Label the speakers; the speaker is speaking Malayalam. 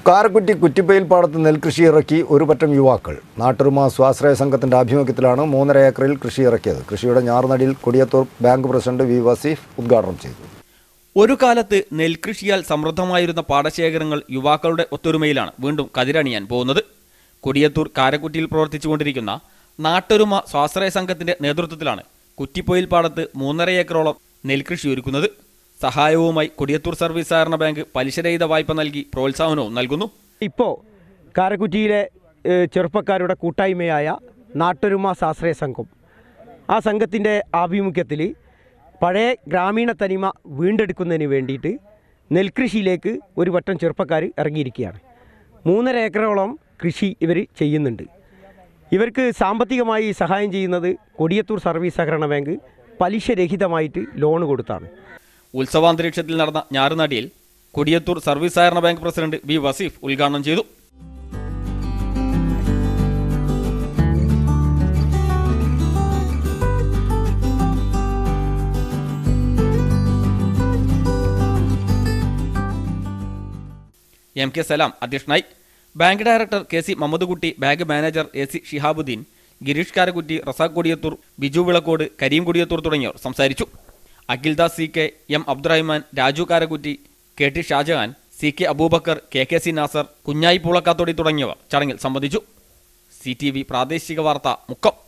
Speaker 1: കാരക്കുറ്റി കുറ്റിപ്പയിൽ പാടത്ത് നെൽകൃഷി ഇറക്കി ഒരു പറ്റം യുവാക്കൾ നാട്ടുറുമ സ്വാശ്രയ സംഘത്തിന്റെ ആഭിമുഖ്യത്തിലാണ് മൂന്നര ഏക്കറിൽ കൃഷി ഇറക്കിയത് കൃഷിയുടെ ഞാറുനടിയിൽ Kodiyathur bank president V Vaseef ഉദ്ഘാടനം ചെയ്തു
Speaker 2: ഒരു കാലത്ത് നെൽകൃഷിയാൽ സമൃദ്ധമായിരുന്ന പാടശേഖരങ്ങൾ യുവാക്കളുടെ ഒത്തൊരുമയിലാണ് വീണ്ടും കതിരണിയാൻ പോകുന്നത് കൊടിയത്തൂർ കാരക്കുറ്റിയിൽ പ്രവർത്തിച്ചുകൊണ്ടിരിക്കുന്ന നാട്ടൊരുമ സ്വാശ്രയ സംഘത്തിന്റെ നേതൃത്വത്തിലാണ് കുറ്റിപ്പൊയിൽ പാടത്ത് മൂന്നര ഏക്കറോളം നെൽകൃഷി ഒരുക്കുന്നത് സഹായവുമായി കൊടിയത്തൂർ സർവീസ് സഹകരണ ബാങ്ക് പലിശരഹിത വായ്പ നൽകി പ്രോത്സാഹനവും നൽകുന്നു
Speaker 3: ഇപ്പോൾ കാരക്കുറ്റിയിലെ ഏഹ്, ചെറുപ്പക്കാരുടെ കൂട്ടായ്മയായ നാട്ടൊരുമ സ്വാശ്രയ സംഘം ആ സംഘത്തിൻ്റെ ആഭിമുഖ്യത്തിൽ പഴയ ഗ്രാമീണ തനിമ വീണ്ടെടുക്കുന്നതിന് വേണ്ടിയിട്ട് നെൽകൃഷിയിലേക്ക് ഒരു വട്ടം ചെറുപ്പക്കാർ ഇറങ്ങിയിരിക്കുകയാണ് മൂന്നര ഏക്കറോളം കൃഷി ഇവർ ചെയ്യുന്നുണ്ട് ഇവർക്ക് സാമ്പത്തികമായി സഹായം ചെയ്യുന്നത് കൊടിയത്തൂർ സർവീസ് സഹകരണ ബാങ്ക് പലിശരഹിതമായിട്ട് ലോൺ കൊടുത്താണ്
Speaker 2: ഉത്സവാന്തരീക്ഷത്തിൽ നടന്ന ഞാറുനടിയിൽ കൊടിയത്തൂർ സർവീസ് സഹകരണ ബാങ്ക് പ്രസിഡന്റ് വി വസീഫ് ഉദ്ഘാടനം ചെയ്തു എം കെ സലാം അധ്യക്ഷനായി bank director K C Mammadkutty bank manager A C Shihabuddin Girish Karakkutty Razak Kodiyathur Biju Vilakkode Kareem Kodiyathur തുടങ്ങിയവർ സംസാരിച്ചു Akhildas C K M Abdurahman Raju Karakkutty K T Shajahan C K Aboobacker K K C Nasar Kunjayi Poolakkathodi തുടങ്ങിയവർ ചടങ്ങിൽ സംബന്ധിച്ചു സി ടി വി പ്രാദേശിക വാർത്ത മുക്കം